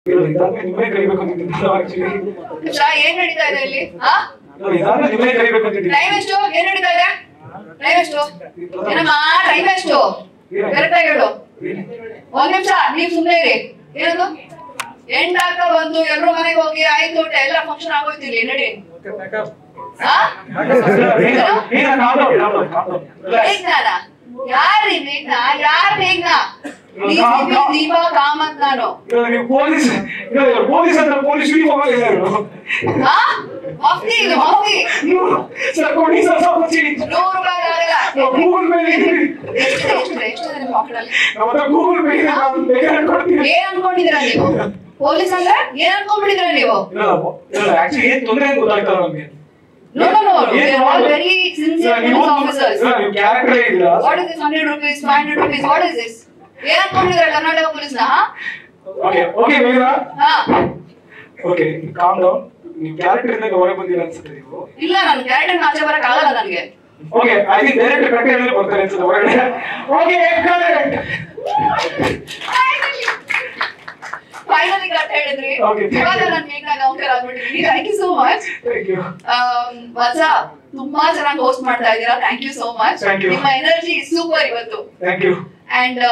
ಇದಾದ್ಮೇಲೆ ನಿಮ್ಮನೆ ಕರಿಬೇಕು ಅಂತಿದ್ದೀನಿ ಆಕ್ಚುಲಿ ಉಷಾ ಏನ್ ನಡೀತಾ ಇದೆ ಇಲ್ಲಿ ಹಾ ಇದಾದ್ಮೇಲೆ ನಿಮ್ಮನೆ ಕರಿಬೇಕು ಅಂತಿದ್ದೀನಿ ಟೈಮ್ ಎಷ್ಟು ಏನ್ ನಡೀತಾ ಇದೆ ಟೈಮ್ ಎಷ್ಟು ಏನಮ್ಮ ಟೈಮ್ ಎಷ್ಟು ಕರೆಕ್ಟ್ ಆಗಿ ಹೇಳು ಒಂದ್ ನಿಮಿಷ ನೀವ್ ಸುಮ್ನೆ ಇರಿ ಏನದು ಎಂಟಾಕ ಬಂದು ಎಲ್ರು ಮನೆಗೆ ಹೋಗಿ ಆಯ್ತು ಊಟ ಎಲ್ಲ ಫಂಕ್ಷನ್ ಆಗೋಯ್ತು ಇಲ್ಲಿ ನಡಿ ಹಾ ಮೇಘ್ನಾನ ಯಾರಿ ಮೇಘ್ನಾ ಯಾರ್ ಮೇಘ್ನಾ ನೀವ್ ದೀಪಾ ಕಾಮತ್ ನಾನು ನೀವು ಪೊಲೀಸ್ ಪೊಲೀಸ್ ಅಂತ ಪೊಲೀಸ್ ಯೂನಿಫಾರ್ಮ್ ಆಗಿದ್ದಾರೆ ಹಾ ಮಫ್ತಿ ಇದು ಮಫ್ತಿ ನೀವು ಸರ್ ಕೊಡಿ ಸರ್ ಸ್ವಲ್ಪ ಚೀಟಿ ನೂರು ರೂಪಾಯಿ ಆಗಲ್ಲ ಗೂಗಲ್ ಪೇ ಎಷ್ಟಿದೆ ಎಷ್ಟಿದೆ ಎಷ್ಟಿದೆ ನಿಮ್ಮ ಪಾಕೆಟಲ್ಲಿ ನಮ್ಮ ಹತ್ರ ಗೂಗಲ್ ಪೇ ಇದೆ ನಾನು ಬೇಕಾದ್ರೆ ಕೊಡ್ತೀನಿ ಏನ್ ಅನ್ಕೊಂಡಿದೀರಾ ನೀವು ಪೊಲೀಸ್ ಅಂದ್ರೆ ಏನ್ ಅನ್ಕೊಂಡ್ಬಿಟ್ಟಿದ್ರ ನೀವು ಇಲ್ಲ ಇಲ್ಲ ಆಕ್ಚುಲಿ ಏನ್ ತೊಂದರೆ ಅಂತ ಗೊತ್ತಾಗ್ತಲ್ಲ ನಮ್ಗೆ ನೋ ನೋ ನೋ ಏನ್ ದೇ ಆರ್ ಮಾಡೋದು? ವೆರಿ ಸಿನ್ಸಿಯರ್ ನೀವು ಪೊಲೀಸ್ ಆಫೀಸರ್ಸ್ ಇಲ್ಲ, ನೀವು ಕ್ಯಾರೆಕ್ಟರ್ ಇಲ್ಲ what is this 100 rupees 500 rupees what is this ಏನ್ ಅನ್ಕೊಂಡಿದ್ರ ಕರ್ನಾಟಕ ಪೊಲೀಸ್ ನ ಓಕೆ ಓಕೆ ಮೇಘನಾ ಹಾ ಓಕೆ ಕಾಮ್ ಡೌನ್ ನೀವು ಕ್ಯಾರೆಕ್ಟರ್ ಇಂದ ಹೊರಗೆ ಬಂದಿಲ್ಲ ಅನ್ಸುತ್ತೆ ನೀವು ಇಲ್ಲ ನನ್ ಕ್ಯಾರೆಕ್ಟರ್ ಆಚೆ ಬರಕ್ ಆಗಲ್ಲ ನನಗೆ ಓಕೆ ಐ ಥಿಂಕ್ ಡೈರೆಕ್ಟ್ ಕಟ್ಟೆ ಅಂದ್ರೆ ಬರ್ತಾರೆ ಅನ್ಸುತ್ತೆ ಹೊರಗಡೆ ಓಕೆ ಕರೆಕ್ಟ್ ಫೈನಲಿ ಕಟ್ ಹೇಳಿದ್ರಿ Okay, thank you. ಇವಾಗ ನನ್ ಮೇಘ್ನಾಗ ಅಂಕರ್ ಆಗ್ಬಿಟ್ಟಿದ್ರಿ thank you so much thank you ವತ್ಸ ತುಂಬಾ ಚೆನ್ನಾಗಿ ಹೋಸ್ಟ್ ಮಾಡ್ತಾ ಇದ್ದೀರಾ thank you so much Thank you. ನಿಮ್ಮ ಎನರ್ಜಿ ಸೂಪರ್ ಇವತ್ತು thank you and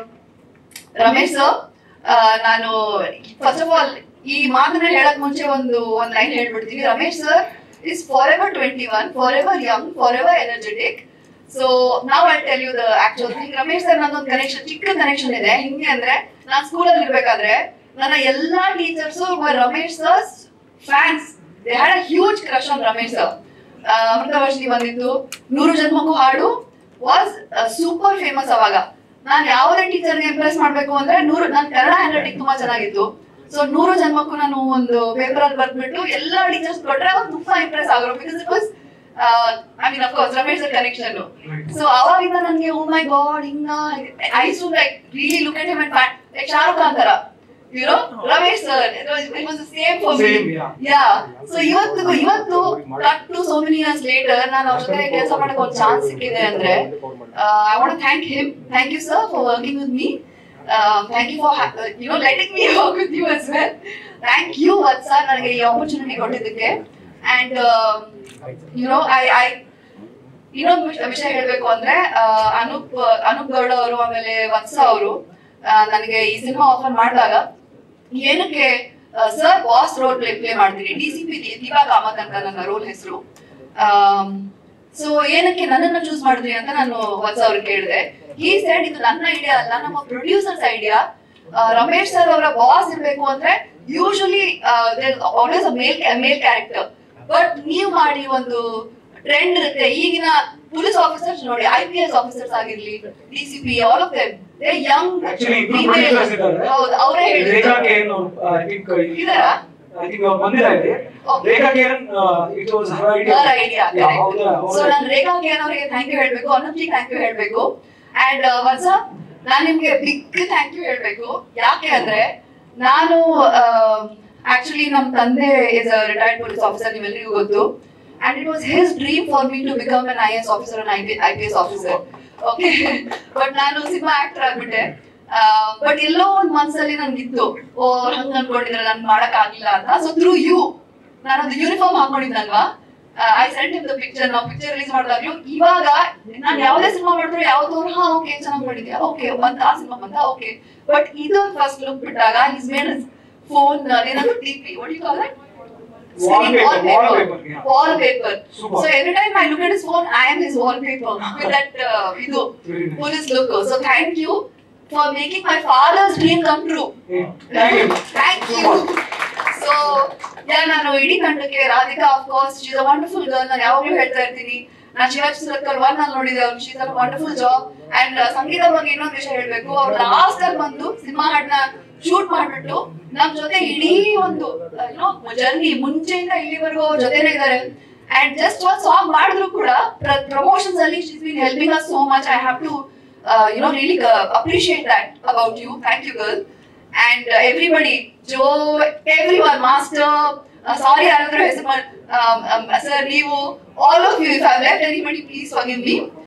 Ramesh sir ನಾನು ಫಸ್ಟ್ ಆಫ್ ಆಲ್ ಈ ಮಾತನ್ನ ಹೇಳಕ್ ಮುಂಚೆ ಒಂದು ಒಂದ್ ಲೈನ್ ಹೇಳ್ಬಿಡ್ತೀನಿ Ramesh sir is forever twenty one forever young forever energetic so ನಾವ್ I tell you the actual thing Ramesh sir ನಂದೊಂದು ಕನೆಕ್ಷನ್ ಚಿಕ್ಕ ಕನೆಕ್ಷನ್ ಇದೆ ಹಿಂಗೆ ಅಂದ್ರೆ ನಾನ್ ಸ್ಕೂಲಲ್ಲಿ ಇರ್ಬೇಕಾದ್ರೆ ನನ್ನ ಎಲ್ಲಾ teachers Ramesh sir fans they had a huge crush on Ramesh sir Amruthavarshini ಬಂದಿದ್ದು ನೂರು ಜನ್ಮಕ್ಕೂ ಹಾಡು ವಾಸ್ ಸೂಪರ್ ಫೇಮಸ್ ಅವಾಗ ನಾನ್ ಯಾವುದೇ ಟೀಚರ್ಗೆ ಇಂಪ್ರೆಸ್ ಮಾಡ್ಬೇಕು ಅಂದ್ರೆ ನೂರು ನನ್ ಕನ್ನಡ ಹ್ಯಾಂಡ್ ರೈಟಿಂಗ್ ತುಂಬಾ ಚೆನ್ನಾಗಿತ್ತು ಸೊ ನೂರು ಜನ್ಮಕ್ಕೂ ನಾನು ಒಂದು ಪೇಪರ್ ಅಲ್ಲಿ ಬರ್ದ್ಬಿಟ್ಟು ಎಲ್ಲಾ ಟೀಚರ್ಸ್ ಕೊಟ್ರೆ ಅವಾಗ ತುಂಬಾ ಇಂಪ್ರೆಸ್ ಆಗೋರು because it was I mean of course Ramesh connection so ಅವಾಗಿಂದ ನನ್ಗೆ ಓ ಮೈ ಗಾಡ್ ಹಿಂಗ I to like really look at him and like Shahrukh Khan ತರ you know Ramesh sir it was the same for me Same, yeah. Yeah so ಇವತ್ತು ಇವತ್ತು cut to so many years later ನಾನು ಅವ್ರ ಜೊತೆ ಕೆಲಸ ಮಾಡಕ್ ಒಂದು ಚಾನ್ಸ್ ಸಿಕ್ಕಿದೆ ಅಂದ್ರೆ I want thank him thank you sir for working with me thank you for you know letting me work with you as well thank you ವತ್ sir ನನಗೆ ಈ ಆಪರ್ಚುನಿಟಿ ಕೊಟ್ಟಿದ್ದಕ್ಕೆ and you know I I ಇನ್ನೊಂದು ವಿಷ- ವಿಷಯ ಹೇಳ್ಬೇಕು ಅಂದ್ರೆ ಆ, ಅನೂಪ್ ಅನೂಪ್ ಗೌಡ ಅವರು ಆಮೇಲೆ ವತ್ಸ ಅವರು ನನಗೆ ಈ ಸಿನಿಮಾ ಆಫರ್ ಮಾಡಿದಾಗ ಏನಕ್ಕೆ sir boss role play play ಮಾಡ್ತೀನಿ D C P Deepa Kamath ಅಂತ ನನ್ನ ರೋಲ್ ಹೆಸರು ಸೊ ಏನಕ್ಕೆ ನನ್ನನ್ನ ಚೂಸ್ ಮಾಡಿದ್ರಿ ಅಂತ ನಾನು ವತ್ಸ ಅವ್ರಿಗೆ ಕೇಳಿದೆ ಈ ಸೈಡ್ ಇದು ನನ್ನ ಐಡಿಯಾ ಅಲ್ಲ ನಮ್ಮ ಪ್ರೊಡ್ಯೂಸರ್ಸ್ ಐಡಿಯಾ ರಮೇಶ್ ಸರ್ ಅವರ ಬಾಸ್ ಇರ್ಬೇಕು ಅಂದ್ರೆ usually always male male character but ನೀವು ಮಾಡಿ ಒಂದು ಟ್ರೆಂಡ್ ಇರುತ್ತೆ ಈಗಿನ ಪೊಲೀಸ್ ಆಫೀಸರ್ಸ್ ನೋಡಿ ಐ ಪಿ ಎಸ್ ಆಫೀಸರ್ಸ್ ಆಗಿರ್ಲಿ D C P all of them they young actually ಇಬ್ರು ಪ್ರೊಡ್ಯೂಸರ್ಸ್ ಇದ್ದಾರೆ ಹೌದು ಅವರೇ ರೇಖಾ ಹೇಳಿದ್ರು ಕೇನ್ ಐ ಥಿಂಕ್ ಇದಾರಾ? ಐ ಥಿಂಕ್ ಅವ್ರು ಬಂದಿದ್ದಾರೆ Okay. ರೇಖಾ ಕೇನ್ ಇಟ್ ವಾಸ್ ಹರ್ ಐಡಿಯಾ ಅವರ ಐಡಿಯಾ ಸೊ ನಾನು ರೇಖಾ ಕೆ ಅವರಿಗೆ ಥ್ಯಾಂಕ್ ಯು ಹೇಳ್ಬೇಕು ಅನುಪ್ಜಿ ಥ್ಯಾಂಕ್ ಯು ಹೇಳ್ಬೇಕು ಅಂಡ್ ವರ್ಷ ನಾನ್ ನಿಮ್ಗೆ ಬಿಗ್ ಥ್ಯಾಂಕ್ ಯು ಹೇಳ್ಬೇಕು ಯಾಕೆ ಅಂದ್ರೆ ನಾನು ಆಕ್ಚುಲಿ ನಮ್ ತಂದೆ is a retired police officer ನಿಮ್ಮೆಲ್ಲರಿಗೂ ಗೊತ್ತು and it was his dream for me to become an I S officer an I P S officer okay but ನಾನು ಸಿನಿಮಾ ಆಕ್ಟರ್ ಆಗ್ಬಿಟ್ಟೆ ಬಟ್ ಎಲ್ಲೋ ಒಂದ್ ಮನ್ಸಲ್ಲಿ ನನ್ಗಿತ್ತು ಓ ಹಂಗ ಅನ್ಕೊಂಡಿದ್ರೆ ನನ್ ಮಾಡಕ್ ಆಗಿಲ್ಲ ಅಂತ ಸೊ ಥ್ರೂ ಯು ನಾನು ಅದು ಯೂನಿಫಾರ್ಮ್ ಹಾಕೊಂಡಿದ್ದಲ್ವಾ I sent in the picture ನಾವು ಪಿಕ್ಚರ್ ರಿಲೀಸ್ ಮಾಡಿದಾಗ್ಲೂ ಇವಾಗ ನಾನು ಯಾವುದೇ ಸಿನಿಮಾ ಮಾಡಿದ್ರು ಯಾವ್ದು ಹಾ ಓಕೆ ಚೆನ್ನಾಗಿ ಮಾಡಿದ್ಯಾ ಓಕೆ ಬಂತ ಆ ಸಿನಿಮಾ ಬಂತ ಓಕೆ ಬಟ್ ಇದು ಫಸ್ಟ್ ಲುಕ್ ಬಿಟ್ಟಾಗ ಇಸ್ ಮೇಡ್ ಫೋನ್ ಏನಾದ್ರು T P what you call that Wallpaper, wallpaper, yeah. wallpaper. Super. So every time I look at his phone, I am his wallpaper with that uh, ಇದು Very nice. police look. So thank you for making my father's dream come true. Thank you thank you so yeah ನಾನು ಇಡೀ ತಂಡಕ್ಕೆ Radhika of course she's a wonderful girl ನಾನು ಯಾವಾಗ್ಲೂ ಹೇಳ್ತಾ ಇರ್ತೀನಿ ನಾನು Shivaji circle one ಅಲ್ಲಿ ನೋಡಿದೆ ಅವ್ರು she's a wonderful job and Sangeetha ಬಗ್ಗೆ ಇನ್ನೊಂದು ವಿಷಯ ಹೇಳ್ಬೇಕು ಅವ್ರು ಲಾಸ್ಟ್ ಅಲ್ಲಿ ಬಂದು ಸಿನಿಮಾ ಹಾಡ್ನ ಶೂಟ್ ಮಾಡ್ಬಿಟ್ಟು ನಮ್ ಜೊತೆ ಇಡೀ ಒಂದು ಏನೋ ಜರ್ನಿ ಮುಂಚೆಯಿಂದ ಇಲ್ಲಿವರೆಗೂ ಅವ್ರ ಜೊತೆನೇ ಇದ್ದಾರೆ ಅಂಡ್ ಜಸ್ಟ್ ಒಂದ್ ಸಾಂಗ್ ಮಾಡಿದ್ರು ಕೂಡ ಪ್ರಮೋಷನ್ಸ್ ಅಲ್ಲಿ she's been helping us so much I have to you know really appreciate that about you thank you girl and uh, everybody, Joe, everyone, Master, uh, sorry, ಯಾರಾದ್ರೂ ಹೆಸರು ಮಾಡ್- um, um, sir, ನೀವು, all of you, if I've left anybody, please forgive me.